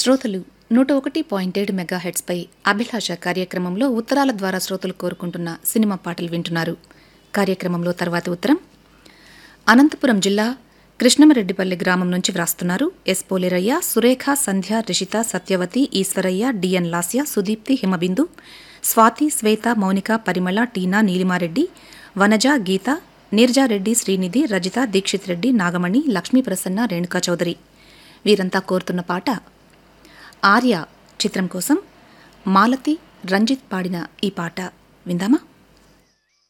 శ్రోతలు నూట ఒకటి పాయింట్ ఏడు మెగాహెడ్స్పై అభిలాష కార్యక్రమంలో ఉత్తరాల ద్వారా శ్రోతలు కోరుకుంటున్న సినిమా పాటలు వింటున్నారు కార్యక్రమంలో తర్వాతి ఉత్తరం అనంతపురం జిల్లా కృష్ణమరెడ్డిపల్లి గ్రామం నుంచి వ్రాస్తున్నారు ఎస్ పోలేరయ్య సురేఖ సంధ్య రిషిత సత్యవతి ఈశ్వరయ్య డిఎన్ లాస్య సుదీప్తి హిమబిందు స్వాతి శ్వేత మౌనిక పరిమళ టీనా నీలిమారెడ్డి వనజ గీత నీర్జారెడ్డి శ్రీనిధి రజిత దీక్షిత్ రెడ్డి నాగమణి లక్ష్మీ ప్రసన్న రేణుకా చౌదరి వీరంతా కోరుతున్న పాట ఆర్య చిత్రం కోసం మాలతి రంజిత్ పాడిన ఈ పాట విందామా